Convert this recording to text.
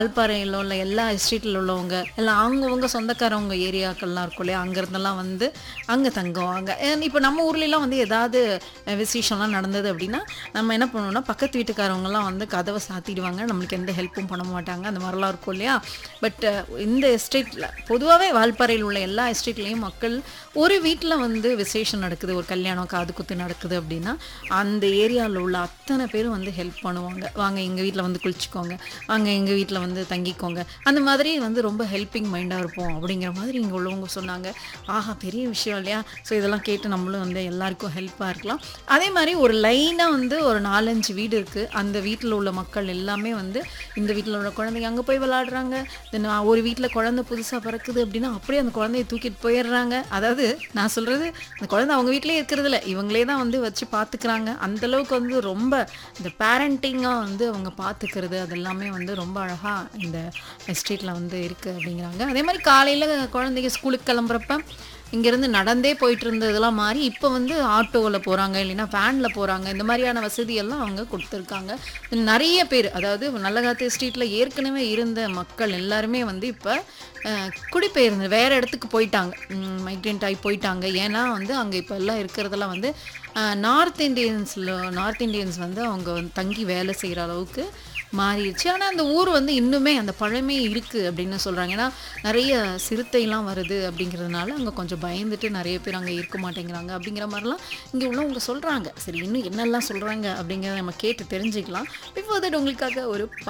வால்பாறையில் உள்ள எல்லா எஸ்டேட்டில் உள்ளவங்க எல்லாம் அவங்கவுங்க சொந்தக்காரவங்க ஏரியாக்கள்லாம் இருக்கும் இல்லையா அங்கேருந்தெல்லாம் வந்து அங்கே தங்குவாங்க இப்போ நம்ம ஊர்லலாம் வந்து ஏதாவது அஹ், விசேஷம்லாம் நடந்தது அப்படின்னா நம்ம என்ன பண்ணுவோம்னா பக்கத்து வீட்டுக்காரவங்கலாம் வந்து கதவை சாத்திடுவாங்க நம்மளுக்கு எந்த ஹெல்ப்பும் பண்ண மாட்டாங்க அந்த மாதிரிலாம் இருக்கும் இல்லையா பட் இந்த எஸ்டேட்டில் பொதுவாகவே வால்பாறையில் உள்ள எல்லா எஸ்டேட்லேயும் மக்கள் ஒரு வீட்டில் வந்து விசேஷம் நடக்குது ஒரு கல்யாணம் காது குத்து நடக்குது அப்படின்னா அந்த ஏரியாவில் உள்ள அத்தனை பேரும் வந்து ஹெல்ப் பண்ணுவாங்க வாங்க எங்கள் வீட்டில் வந்து குளிச்சுக்கோங்க வாங்க எங்கள் வீட்டில் வந்து தங்கிக்கோங்க அந்த மாதிரி வந்து ரொம்ப ஹெல்ப்பிங் மைண்டாக இருப்போம் அப்படிங்கிற மாதிரி இங்கே உள்ளவங்க சொன்னாங்க ஆஹா பெரிய விஷயம் இல்லையா ஸோ இதெல்லாம் கேட்டு நம்மளும் வந்து எல்லாருக்கும் ஹெல்ப்பாக இருக்கலாம் அதே மாதிரி ஒரு லைனாக வந்து ஒரு நாலஞ்சு வீடு இருக்குது அந்த வீட்டில் உள்ள மக்கள் எல்லாமே வந்து இந்த வீட்டில் உள்ள குழந்தைங்க அங்கே போய் விளாடுறாங்க தென் ஒரு வீட்டில் குழந்தை புதுசாக பிறக்குது அப்படின்னா அப்படியே அந்த குழந்தைய தூக்கிட்டு போயிடுறாங்க அதாவது நான் சொல்கிறது அந்த குழந்தை அவங்க வீட்டிலே இருக்கிறதில்ல இவங்களே தான் வந்து வச்சு பார்த்துக்கிறாங்க அந்தளவுக்கு வந்து ரொம்ப இந்த பேரண்டிங்காக வந்து அவங்க பார்த்துக்கிறது அதெல்லாமே வந்து ரொம்ப அழகாக இந்த எஸ்டேட்டில் வந்து இருக்குது அப்படிங்கிறாங்க அதே மாதிரி காலையில் குழந்தைங்க ஸ்கூலுக்கு கிளம்புறப்ப இங்கேருந்து நடந்தே போயிட்டு இருந்ததெல்லாம் மாறி இப்போ வந்து ஆட்டோவில் போகிறாங்க இல்லைன்னா வேனில் போகிறாங்க இந்த மாதிரியான வசதியெல்லாம் அவங்க கொடுத்துருக்காங்க நிறைய பேர் அதாவது நல்லகாத்து ஸ்ட்ரீட்டில் ஏற்கனவே இருந்த மக்கள் எல்லாருமே வந்து இப்போ குடிபெயர்ந்து வேறு இடத்துக்கு போயிட்டாங்க மைக்ரெண்ட் ஆகி போயிட்டாங்க ஏன்னா வந்து அங்கே இப்போ எல்லாம் இருக்கிறதெல்லாம் வந்து நார்த் இந்தியன்ஸில் நார்த் இந்தியன்ஸ் வந்து அவங்க வந்து தங்கி வேலை செய்கிற அளவுக்கு மாறிடுச்சு ஆனால் அந்த ஊர் வந்து இன்னுமே அந்த பழமை இருக்குது அப்படின்னு சொல்கிறாங்க ஏன்னா நிறைய சிறுத்தைலாம் வருது அப்படிங்கிறதுனால அங்கே கொஞ்சம் பயந்துட்டு நிறைய பேர் அங்கே இருக்க மாட்டேங்கிறாங்க அப்படிங்கிற மாதிரிலாம் இங்கே உள்ளவங்க சொல்கிறாங்க சரி இன்னும் என்னெல்லாம் சொல்கிறாங்க அப்படிங்கிறத நம்ம கேட்டு தெரிஞ்சுக்கலாம் பிஃபோர் தட் உங்களுக்காக ஒரு